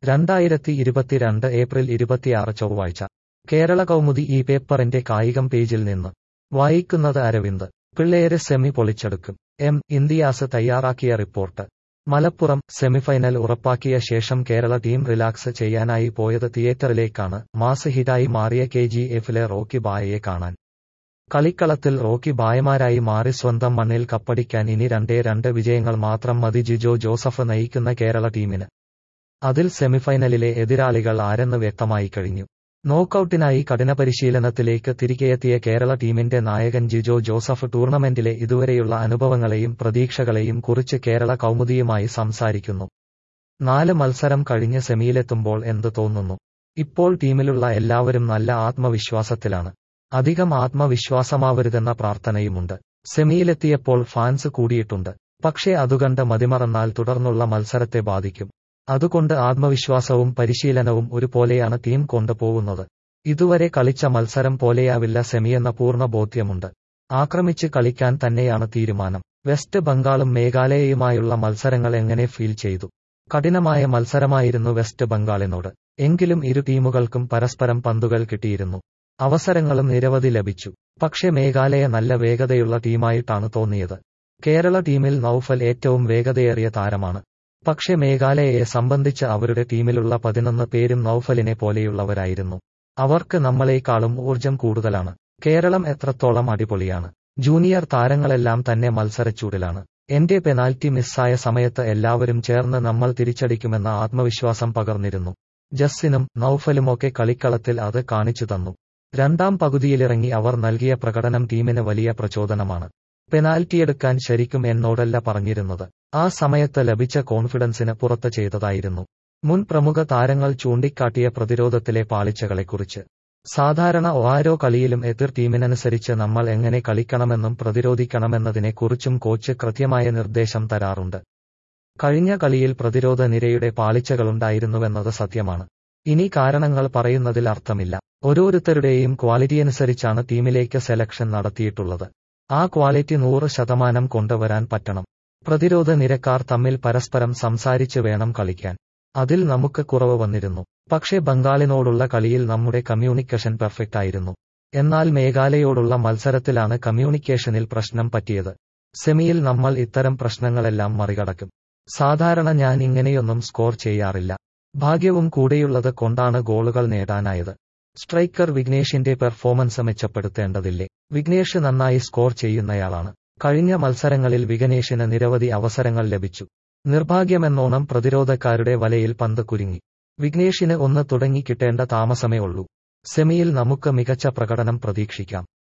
രണ്ടായിരത്തി ഇരുപത്തിരണ്ട് ഏപ്രിൽ ഇരുപത്തിയാറ് ചൊവ്വാഴ്ച കേരള കൗമുദി ഈ പേപ്പറിന്റെ കായികം പേജിൽ നിന്ന് വായിക്കുന്നത് അരവിന്ദ് പിള്ളേര് സെമി പൊളിച്ചെടുക്കും എം ഇന്ത്യാസ് തയ്യാറാക്കിയ റിപ്പോർട്ട് മലപ്പുറം സെമിഫൈനൽ ഉറപ്പാക്കിയ ശേഷം കേരള ടീം റിലാക്സ് ചെയ്യാനായി പോയത് തിയേറ്ററിലേക്കാണ് മാസ് ഹിറ്റായി മാറിയ കെ ജി എഫിലെ റോക്കി ബായയെ കാണാൻ കളിക്കളത്തിൽ റോക്കി ബായമാരായി മാറി സ്വന്തം മണ്ണിൽ കപ്പടിക്കാൻ ഇനി രണ്ടേ രണ്ട് വിജയങ്ങൾ മാത്രം മതി ജിജോ ജോസഫ് നയിക്കുന്ന കേരള ടീമിന് അതിൽ സെമിഫൈനലിലെ എതിരാളികൾ ആരെന്ന് വ്യക്തമായി കഴിഞ്ഞു നോക്കൌട്ടിനായി കഠിന പരിശീലനത്തിലേക്ക് തിരികെയെത്തിയ കേരള ടീമിന്റെ നായകൻ ജിജോ ജോസഫ് ടൂർണമെന്റിലെ ഇതുവരെയുള്ള അനുഭവങ്ങളെയും പ്രതീക്ഷകളെയും കുറിച്ച് കേരള കൗമുദിയുമായി സംസാരിക്കുന്നു നാല് മത്സരം കഴിഞ്ഞ് സെമിയിലെത്തുമ്പോൾ എന്ത് തോന്നുന്നു ഇപ്പോൾ ടീമിലുള്ള എല്ലാവരും നല്ല ആത്മവിശ്വാസത്തിലാണ് അധികം ആത്മവിശ്വാസമാവരുതെന്ന പ്രാർത്ഥനയുമുണ്ട് സെമിയിലെത്തിയപ്പോൾ ഫാൻസ് കൂടിയിട്ടുണ്ട് പക്ഷേ അതുകണ്ട് മതിമറന്നാൽ തുടർന്നുള്ള മത്സരത്തെ ബാധിക്കും അതുകൊണ്ട് ആത്മവിശ്വാസവും പരിശീലനവും ഒരുപോലെയാണ് ടീം കൊണ്ടുപോകുന്നത് ഇതുവരെ കളിച്ച മത്സരം പോലെയാവില്ല സെമിയെന്ന പൂർണ്ണ ബോധ്യമുണ്ട് ആക്രമിച്ച് കളിക്കാൻ തന്നെയാണ് തീരുമാനം വെസ്റ്റ് ബംഗാളും മേഘാലയയുമായുള്ള മത്സരങ്ങൾ എങ്ങനെ ഫീൽ ചെയ്തു കഠിനമായ മത്സരമായിരുന്നു വെസ്റ്റ് ബംഗാളിനോട് എങ്കിലും ഇരു ടീമുകൾക്കും പരസ്പരം പന്തുകൾ കിട്ടിയിരുന്നു അവസരങ്ങളും നിരവധി ലഭിച്ചു പക്ഷേ മേഘാലയ നല്ല വേഗതയുള്ള ടീമായിട്ടാണ് തോന്നിയത് കേരള ടീമിൽ നൌഫൽ ഏറ്റവും വേഗതയേറിയ താരമാണ് പക്ഷേ മേഘാലയയെ സംബന്ധിച്ച് അവരുടെ ടീമിലുള്ള പതിനൊന്ന് പേരും നൌഫലിനെ പോലെയുള്ളവരായിരുന്നു അവർക്ക് നമ്മളെക്കാളും ഊർജം കൂടുതലാണ് കേരളം എത്രത്തോളം അടിപൊളിയാണ് ജൂനിയർ താരങ്ങളെല്ലാം തന്നെ മത്സരച്ചൂടിലാണ് എന്റെ പെനാൽറ്റി മിസ്സായ സമയത്ത് എല്ലാവരും ചേർന്ന് നമ്മൾ തിരിച്ചടിക്കുമെന്ന ആത്മവിശ്വാസം പകർന്നിരുന്നു ജസ്സിനും നൌഫലുമൊക്കെ കളിക്കളത്തിൽ അത് കാണിച്ചു തന്നു രണ്ടാം പകുതിയിലിറങ്ങി അവർ നൽകിയ പ്രകടനം ടീമിന് വലിയ പ്രചോദനമാണ് പെനാൽറ്റിയെടുക്കാൻ ശരിക്കും എന്നോടല്ല പറഞ്ഞിരുന്നത് ആ സമയത്ത് ലഭിച്ച കോൺഫിഡൻസിന് പുറത്ത് ചെയ്തതായിരുന്നു മുൻ പ്രമുഖ താരങ്ങൾ ചൂണ്ടിക്കാട്ടിയ പ്രതിരോധത്തിലെ പാളിച്ചകളെക്കുറിച്ച് സാധാരണ ഓരോ കളിയിലും എതിർ ടീമിനനുസരിച്ച് നമ്മൾ എങ്ങനെ കളിക്കണമെന്നും പ്രതിരോധിക്കണമെന്നതിനെക്കുറിച്ചും കോച്ച് കൃത്യമായ നിർദ്ദേശം തരാറുണ്ട് കഴിഞ്ഞ കളിയിൽ പ്രതിരോധ നിരയുടെ പാളിച്ചകളുണ്ടായിരുന്നുവെന്നത് സത്യമാണ് ഇനി കാരണങ്ങൾ പറയുന്നതിൽ അർത്ഥമില്ല ഓരോരുത്തരുടെയും ക്വാളിറ്റിയനുസരിച്ചാണ് ടീമിലേക്ക് സെലക്ഷൻ നടത്തിയിട്ടുള്ളത് ആ ക്വാളിറ്റി നൂറ് ശതമാനം കൊണ്ടുവരാൻ പറ്റണം പ്രതിരോധ നിരക്കാർ തമ്മിൽ പരസ്പരം സംസാരിച്ച് വേണം കളിക്കാൻ അതിൽ നമുക്ക് കുറവ് വന്നിരുന്നു പക്ഷേ ബംഗാളിനോടുള്ള കളിയിൽ നമ്മുടെ കമ്മ്യൂണിക്കേഷൻ പെർഫെക്റ്റ് ആയിരുന്നു എന്നാൽ മേഘാലയോടുള്ള മത്സരത്തിലാണ് കമ്മ്യൂണിക്കേഷനിൽ പ്രശ്നം പറ്റിയത് സെമിയിൽ നമ്മൾ ഇത്തരം പ്രശ്നങ്ങളെല്ലാം മറികടക്കും സാധാരണ ഞാൻ ഇങ്ങനെയൊന്നും സ്കോർ ചെയ്യാറില്ല ഭാഗ്യവും കൂടെയുള്ളത് കൊണ്ടാണ് ഗോളുകൾ നേടാനായത് സ്ട്രൈക്കർ വിഘ്നേഷിന്റെ പെർഫോമൻസ് മെച്ചപ്പെടുത്തേണ്ടതില്ലേ വിഘ്നേഷ് നന്നായി സ്കോർ ചെയ്യുന്നയാളാണ് കഴിഞ്ഞ മത്സരങ്ങളിൽ വിഘ്നേഷിന് നിരവധി അവസരങ്ങൾ ലഭിച്ചു നിർഭാഗ്യമെന്നോണം പ്രതിരോധക്കാരുടെ വലയിൽ പന്ത് കുരുങ്ങി വിഘ്നേഷിന് ഒന്ന് തുടങ്ങി കിട്ടേണ്ട താമസമേ ഉള്ളൂ സെമിയിൽ നമുക്ക് മികച്ച പ്രകടനം പ്രതീക്ഷിക്കാം